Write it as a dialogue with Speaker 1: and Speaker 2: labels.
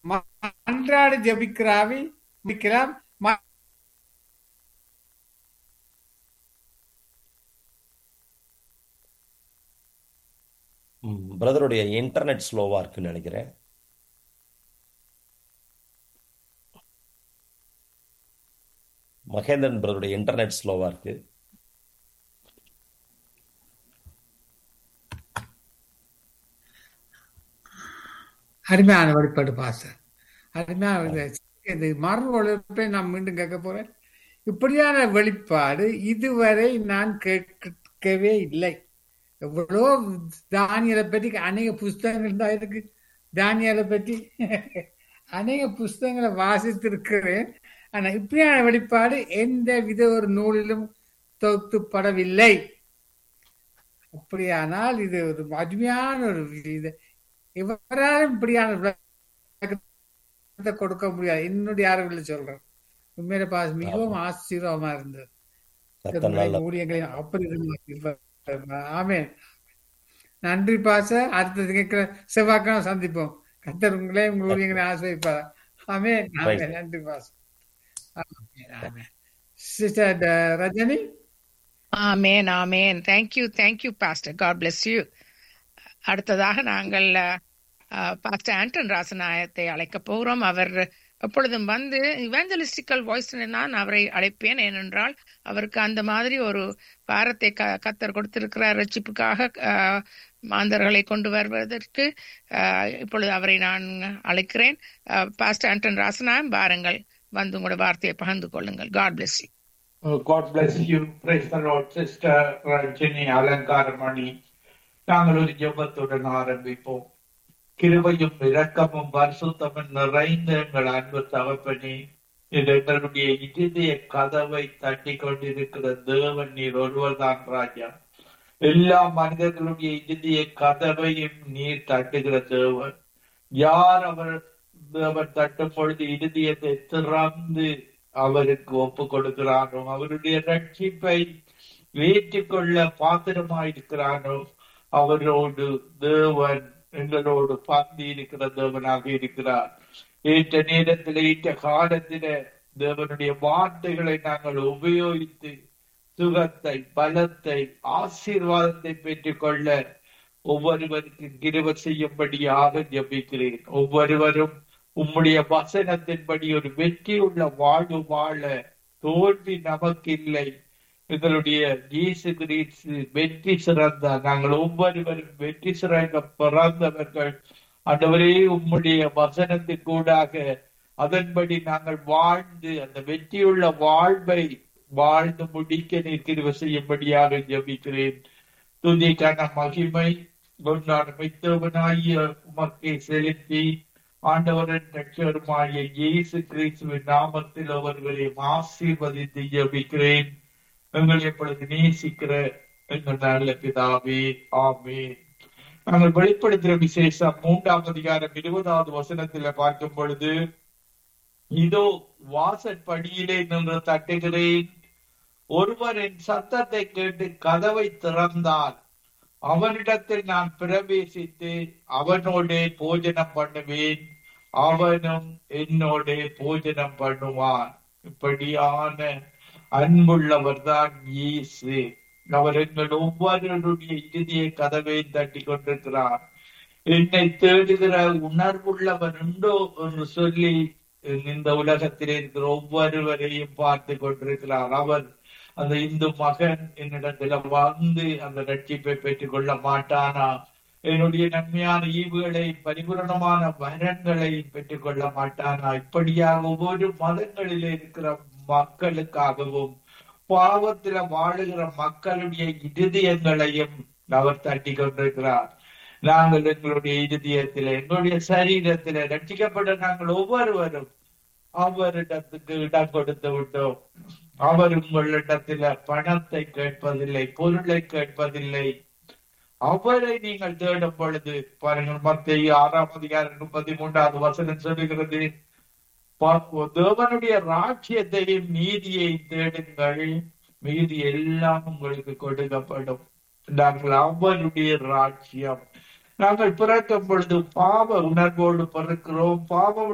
Speaker 1: மன்றாட ஜபிக்கிறாவி ஜபிக்கலாம் ம-
Speaker 2: பிரதருடைய இன்டர்நெட் ஸ்லோவா இருக்குன்னு நினைக்கிறேன் மகேந்திரன் பிரதருடைய இன்டர்நெட் ஸ்லோவா இருக்கு
Speaker 1: அருமையான வெளிப்பாடு பாச அருமையான இது- இது மரண ஒழிப்பை நான் மீண்டும் கேட்க போறேன் இப்படியான வெளிப்பாடு இதுவரை நான் கேட்கவே இல்லை எவ்வளோ தானியலை பற்றி அநேக புஸ்தகங்கள் தான் இருக்கு தானியலை பற்றி அநேக புஸ்தகங்களை வாசித்திருக்கிறேன் ஆனா இப்படியான வெளிப்பாடு எந்த வித ஒரு நூலிலும் தொகுத்துப்படவில்லை அப்படியானால் இது ஒரு அருமையான ஒரு இது இவராலும் இப்படியான விளக்கத்தை கொடுக்க முடியாது என்னுடைய அறிவில் சொல்றேன் உண்மையில பாஸ் மிகவும் ஆச்சரியமா இருந்தது
Speaker 2: கர்த்தர் நல்ல
Speaker 1: ஊழியங்களை அப்படி ஆமென் நன்றி பாச அடுத்தது கேட்கிற செவ்வாய்க்கிழமை சந்திப்போம் கத்தர் உங்களே உங்க ஊழியங்களை ஆசிரியப்பார் ஆமென் ஆமென் நன்றி பாச amen amen sister Rajini
Speaker 3: amen amen thank you thank you pastor God bless you அடுத்ததாக நாங்கள் பாஸ்டர் ஆண்டன் ராசநாயத்தை அழைக்கப் போகிறோம் அவர் எப்பொழுதும் வந்து இவாஞ்சலிஸ்டிக்கல் வாய்ஸ் நான் அவரை அழைப்பேன் ஏனென்றால் அவருக்கு அந்த மாதிரி ஒரு பாரத்தை க கத்தர் கொடுத்திருக்கிறார் ரட்சிப்புக்காக அஹ், மாந்தர்களை கொண்டு வருவதற்கு அஹ், இப்பொழுது அவரை நான் அழைக்கிறேன் அஹ், பாஸ்டர் ஆண்டன் ராசநாயம் பாருங்கள் வந்து உங்களோட வார்த்தையை பகிர்ந்து கொள்ளுங்கள் God bless you
Speaker 4: Oh, God bless you. Praise the Lord. Sister Rajini Alangaramani நாங்கள் ஒரு ஜெபத்துடன் ஆரம்பிப்போம் கிருபையும் இரக்கமும் பரிசுத்தமும் நிறைந்த எங்கள் அன்பு தகப்பனே இது எங்களுடைய இதய கதவை தட்டி கொண்டிருக்கிற தேவன் நீர் ஒருவர்தான் ராஜா எல்லா மனிதர்களுடைய இதய கதவையும் நீர் தட்டுகிற தேவன் யார் அவர் தேவன் தட்டும் பொழுது இருதயத்தை திறந்து அவருக்கு ஒப்பு கொடுக்கிறானோ அவருடைய ரட்சிப்பை ஏற்றுக்கொள்ள பாத்திரமாயிருக்கிறானோ அவரோடு தேவன் எங்களோடு பந்தி இருக்கிற தேவனாக இருக்கிறார் ஏற்ற நேரத்தில் ஏற்ற காலத்தில தேவனுடைய வார்த்தைகளை நாங்கள் உபயோகித்து சுகத்தை பலத்தை ஆசீர்வாதத்தை பெற்றுக்கொள்ள ஒவ்வொருவருக்கு கிருப செய்யும்படியாக ஜெபிக்கிறேன் ஒவ்வொருவரும் உம்முடைய வசனத்தின்படி ஒரு வெற்றியுள்ள வாழ்வு வாழ தோல்வி நமக்கு இல்லை எங்களுடைய இயேசு கிறிஸ்து வெற்றி சிறந்தார் நாங்கள் ஒவ்வொருவரும் வெற்றி சிறந்த பிறந்தவர்கள் ஆண்டவரே உம்முடைய வசனத்தின் கூடாக அதன்படி நாங்கள் வாழ்ந்து அந்த வெற்றியுள்ள வாழ்வை வாழ்ந்து முடிக்க நீர் கிருப செய்யும்படியாக ஜெபிக்கிறேன் துதிக்கான மகிமை கொண்டாட மித்தவனாகிய உமக்கை செலுத்தி ஆண்டவரின் ரட்சகருமாகிய இயேசு கிறிஸ்துவின் நாமத்தில் அவர்களையும் ஆசீர்வதித்து ஜெபிக்கிறேன் எங்களை எப்பொழுது நேசிக்கிற எங்கள் நல்ல பிதாவே ஆமே நாங்கள் வெளிப்படுத்துகிற விசேஷம் மூன்றாம் அதிகாரம் இருபதாவது வசனத்துல பார்க்கும் பொழுது இதோ வாசற்படியிலே நின்று தட்டுகிறேன் ஒருவர் என் சத்தத்தை கேட்டு கதவை திறந்தால் அவனிடத்தில் நான் பிரவேசித்து அவனோடே போஜனம் பண்ணுவேன் அவனும் என்னோடே போஜனம் பண்ணுவான் இப்படியான அன்புள்ளவர் தான் இயேசு அவர் எங்கள் ஒவ்வொருவருடைய இறுதிய கதவை தட்டி கொண்டிருக்கிறார் என்னை தேடுகிற உணர்வுள்ளவர் உண்டோ என்று சொல்லி இந்த உலகத்தில் இருக்கிற ஒவ்வொருவரையும் பார்த்து கொண்டிருக்கிறார் அவர் அந்த இந்து மகன் என்னிடத்துல வந்து அந்த ரட்சிப்பை பெற்றுக் கொள்ள மாட்டானா என்னுடைய நன்மையான ஈவுகளை பரிபூரணமான வரங்களை பெற்றுக் கொள்ள மாட்டானா இப்படியாக ஒவ்வொரு மதங்களில் இருக்கிற மக்களுக்காகவும் பாவத்தில வாழுகிற மக்களுடைய இருதயங்களையும் அவர் தட்டி கொண்டிருக்கிறார் நாங்கள் எங்களுடைய இருதயத்தில எங்களுடைய சரீரத்தில ரட்சிக்கப்பட்ட நாங்கள் ஒவ்வொருவரும் அவரிடத்துக்கு இடம் கொடுத்து விட்டோம் அவர் உங்களிடத்தில பணத்தை கேட்பதில்லை பொருளை கேட்பதில்லை அவரை நீங்கள் தேடும் பொழுது பாருங்கள் மத்திய ஆறாம் அதிகாரம் முப்பத்தி மூன்றாவது வசனம் சொல்லுகிறது பா- தேவனுடைய ராஜ்யத்தையும் நீதியை தேடுங்கள் மீதி எல்லாம் உங்களுக்கு கொடுக்கப்படும் நாங்கள் அவருடைய ராஜ்யம் நாங்கள் பிறக்கும் பொழுது பாவ உணர்வோடு பிறக்கிறோம் பாவ